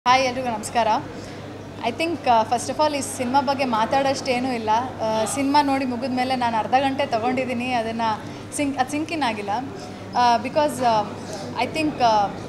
hi ಎಲ್ರಿಗೂ ನಮಸ್ಕಾರ I think first of all ಈ ಸಿನಿಮಾ ಬಗ್ಗೆ ಮಾತಾಡೋಷ್ಟೇನೂ ಇಲ್ಲ ಸಿನಿಮಾ ನೋಡಿ ಮುಗಿದ ಮೇಲೆ ನಾನು ಅರ್ಧ ಗಂಟೆ ತೊಗೊಂಡಿದ್ದೀನಿ ಅದನ್ನು ಸಿಂಕ್ ಅದು ಸಿಂಕಿನ್ ಆಗಿಲ್ಲ because I think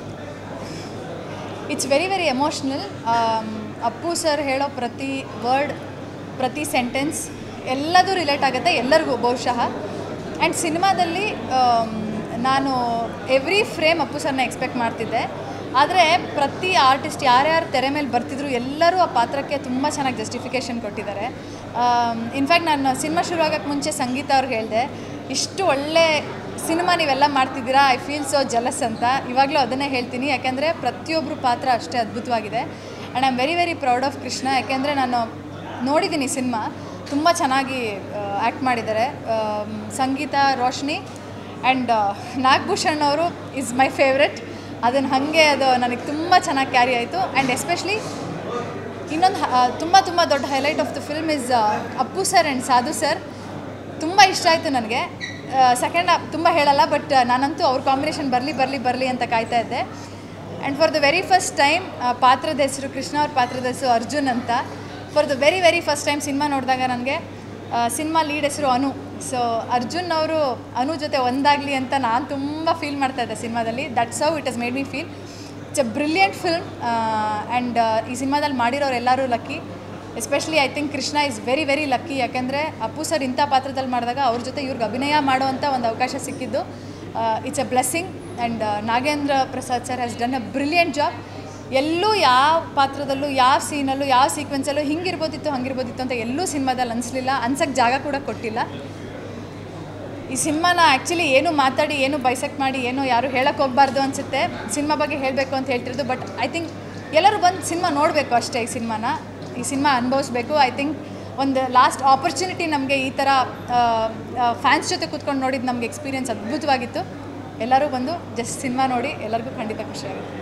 it's very very emotional Appu sir ಹೇಳೋ ಪ್ರತಿ ವರ್ಡ್ ಪ್ರತಿ ಸೆಂಟೆನ್ಸ್ ಎಲ್ಲದೂ ರಿಲೇಟ್ ಆಗುತ್ತೆ ಎಲ್ಲರಿಗೂ ಬಹುಶಃ ಆ್ಯಂಡ್ ಸಿನಿಮಾದಲ್ಲಿ ನಾನು ಎವ್ರಿ ಫ್ರೇಮ್ ಅಪ್ಪು ಸರ್ನ ಎಕ್ಸ್ಪೆಕ್ಟ್ ಮಾಡ್ತಿದ್ದೆ ಆದರೆ ಪ್ರತಿ ಆರ್ಟಿಸ್ಟ್ ಯಾರ್ಯಾರು ತೆರೆ ಮೇಲೆ ಬರ್ತಿದ್ರು ಎಲ್ಲರೂ ಆ ಪಾತ್ರಕ್ಕೆ ತುಂಬ ಚೆನ್ನಾಗಿ ಜಸ್ಟಿಫಿಕೇಷನ್ ಕೊಟ್ಟಿದ್ದಾರೆ ಇನ್ಫ್ಯಾಕ್ಟ್ ನಾನು ಸಿನಿಮಾ ಶುರು ಆಗೋಕ್ಕೆ ಮುಂಚೆ ಸಂಗೀತ ಅವ್ರಿಗೆ ಹೇಳಿದೆ ಇಷ್ಟು ಒಳ್ಳೆ ಸಿನಿಮಾ ನೀವೆಲ್ಲ ಮಾಡ್ತಿದ್ದೀರಾ ಐ ಫೀಲ್ ಸೋ ಜಲಸ್ ಅಂತ ಇವಾಗಲೂ ಅದನ್ನೇ ಹೇಳ್ತೀನಿ ಯಾಕೆಂದರೆ ಪ್ರತಿಯೊಬ್ಬರು ಪಾತ್ರ ಅಷ್ಟೇ ಅದ್ಭುತವಾಗಿದೆ and I am very very proud of Krishna ಯಾಕೆಂದರೆ ನಾನು ನೋಡಿದ್ದೀನಿ ಸಿನಿಮಾ ತುಂಬ ಚೆನ್ನಾಗಿ ಆ್ಯಕ್ಟ್ ಮಾಡಿದ್ದಾರೆ ಆಮ್, ಸಂಗೀತ ರೋಶ್ನಿ ಆ್ಯಂಡ್ ನಾಗಭೂಷಣ್ ಅವರು ಇಸ್ ಮೈ ಫೇವ್ರೆಟ್ ಅದನ್ನು ಹಾಗೆ ಅದು ನನಗೆ ತುಂಬ ಚೆನ್ನಾಗಿ ಕ್ಯಾರಿ ಆಯಿತು ಆ್ಯಂಡ್ ಎಸ್ಪೆಷಲಿ ಇನ್ನೊಂದು ತುಂಬ ತುಂಬ ದೊಡ್ಡ highlight of the film is Appu sir and Sadhu sir ತುಂಬ ಇಷ್ಟ ಆಯಿತು ನನಗೆ ಸೆಕೆಂಡ್ ತುಂಬ ಹೇಳಲ್ಲ ಬಟ್ ನಾನಂತೂ ಅವ್ರ ಕಾಂಬಿನೇಷನ್ ಬರಲಿ ಬರಲಿ ಬರಲಿ ಅಂತ ಕಾಯ್ತಾ ಇದ್ದೆ and for the very first time ಪಾತ್ರದ ಹೆಸರು ಕೃಷ್ಣ ಅವ್ರ ಪಾತ್ರದ ಹೆಸರು ಅರ್ಜುನ್ ಅಂತ for the very very first time cinema ನೋಡಿದಾಗ ನನಗೆ ಸಿನಿಮಾ ಲೀಡ್ ಹೆಸರು ಅನು ಸೊ ಅರ್ಜುನ್ ಅವರು ಅನು ಜೊತೆ ಒಂದಾಗಲಿ ಅಂತ ನಾನು ತುಂಬ ಫೀಲ್ ಮಾಡ್ತಾ ಇದ್ದೆ ಸಿನಿಮಾದಲ್ಲಿ that's how it has made me feel it's a brilliant film and ಈ ಸಿನಿಮಾದಲ್ಲಿ ಮಾಡಿರೋರು ಎಲ್ಲರೂ lucky especially I think Krishna is very very lucky ಯಾಕೆಂದರೆ ಅಪ್ಪು ಸರ್ ಇಂಥ ಪಾತ್ರದಲ್ಲಿ ಮಾಡಿದಾಗ ಅವ್ರ ಜೊತೆ ಇವ್ರಿಗೆ ಅಭಿನಯ ಮಾಡುವಂಥ ಒಂದು ಅವಕಾಶ ಸಿಕ್ಕಿದ್ದು it's a blessing and Nagendra Prasad sir has done a brilliant job ಎಲ್ಲೂ ಯಾವ ಪಾತ್ರದಲ್ಲೂ ಯಾವ ಸೀನಲ್ಲೂ ಯಾವ ಸೀಕ್ವೆನ್ಸಲ್ಲೂ ಹಿಂಗಿರ್ಬೋದಿತ್ತು ಹಂಗಿರ್ಬೋದಿತ್ತು ಅಂತ ಎಲ್ಲೂ ಸಿನಿಮಾದಲ್ಲಿ ಅನಿಸ್ಲಿಲ್ಲ ಅನ್ಸಕ್ಕೆ ಜಾಗ ಕೂಡ ಕೊಟ್ಟಿಲ್ಲ ಈ ಸಿನಿಮಾನ ಆ್ಯಕ್ಚುಲಿ ಏನು ಮಾತಾಡಿ ಏನು ಬೈಸೆಕ್ಟ್ ಮಾಡಿ ಏನು ಯಾರು ಹೇಳಕ್ಕೆ ಹೋಗಬಾರ್ದು ಅನಿಸುತ್ತೆ ಸಿನಿಮಾ ಬಗ್ಗೆ ಹೇಳಬೇಕು ಅಂತ ಹೇಳ್ತಿರೋದು ಬಟ್ ಐ ಥಿಂಕ್ ಎಲ್ಲರೂ ಬಂದು ಸಿನಿಮಾ ನೋಡಬೇಕು ಅಷ್ಟೇ ಈ ಸಿನಿಮಾನ ಈ ಸಿನಿಮಾ ಅನುಭವಿಸ್ಬೇಕು ಐ ಥಿಂಕ್ ಒಂದು ಲಾಸ್ಟ್ ಆಪರ್ಚುನಿಟಿ ನಮಗೆ ಈ ಥರ ಫ್ಯಾನ್ಸ್ ಜೊತೆ ಕೂತ್ಕೊಂಡು ನೋಡಿದ್ದು ನಮಗೆ ಎಕ್ಸ್ಪೀರಿಯನ್ಸ್ ಅದ್ಭುತವಾಗಿತ್ತು ಎಲ್ಲರೂ ಬಂದು ಜಸ್ಟ್ ಸಿನಿಮಾ ನೋಡಿ ಎಲ್ಲರಿಗೂ ಖಂಡಿತ ಖುಷಿಯಾಗುತ್ತೆ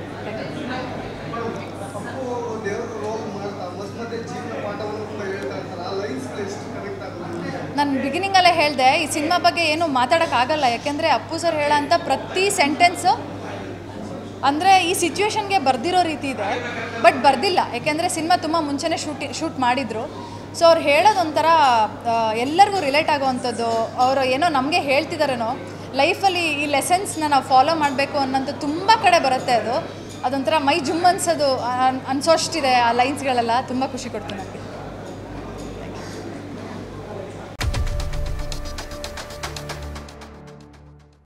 ಅಪ್ಪು ದೇವ್ರ ರೋಲ್ ಮಾಡ್ತಾ ಮಧ್ಯ ಮಧ್ಯೆ ಜೀವನ ಪಾಠವನ್ನು ಕೂಡ ಹೇಳ್ತಾ ಇರ್ತಾರೆ ಆ ಲೈನ್ಸ್ ಎಷ್ಟು ಕನೆಕ್ಟ್ ಆಗುತ್ತೆ ನಾನು ಬಿಗಿನಿಂಗಲ್ಲೇ ಹೇಳಿದೆ ಈ ಸಿನಿಮಾ ಬಗ್ಗೆ ಏನು ಮಾತಾಡೋಕ್ಕಾಗಲ್ಲ ಯಾಕೆಂದರೆ ಅಪ್ಪು ಸರ್ ಹೇಳೋಂಥ ಪ್ರತಿ ಸೆಂಟೆನ್ಸು ಅಂದರೆ ಈ ಸಿಚುವೇಶನ್ಗೆ ಬರ್ದಿರೋ ರೀತಿ ಇದೆ ಬಟ್ ಬರ್ದಿಲ್ಲ ಯಾಕೆಂದರೆ ಸಿನಿಮಾ ತುಂಬ ಮುಂಚೆನೇ ಶೂಟಿ ಶೂಟ್ ಮಾಡಿದರು ಸೊ ಅವ್ರು ಹೇಳೋದೊಂಥರ ಆ, ಎಲ್ಲರಿಗೂ ರಿಲೇಟ್ ಆಗೋವಂಥದ್ದು ಅವರು ಏನೋ ನಮಗೆ ಹೇಳ್ತಿದಾರೇನೋ ಲೈಫಲ್ಲಿ ಈ ಲೆಸನ್ಸ್ನ ನಾವು ಫಾಲೋ ಮಾಡಬೇಕು ಅನ್ನೋಂಥ ತುಂಬ ಕಡೆ ಬರುತ್ತೆ ಅದು ಅದೊಂಥರ ಮೈ ಜುಮ್ ಅನ್ಸೋದು ಅನ್- ಅನ್ಸೋಷ್ಟಿದೆ ಆ ಲೈನ್ಸ್ಗಳೆಲ್ಲ ತುಂಬ ಖುಷಿ ಕೊಡ್ತು ನನಗೆ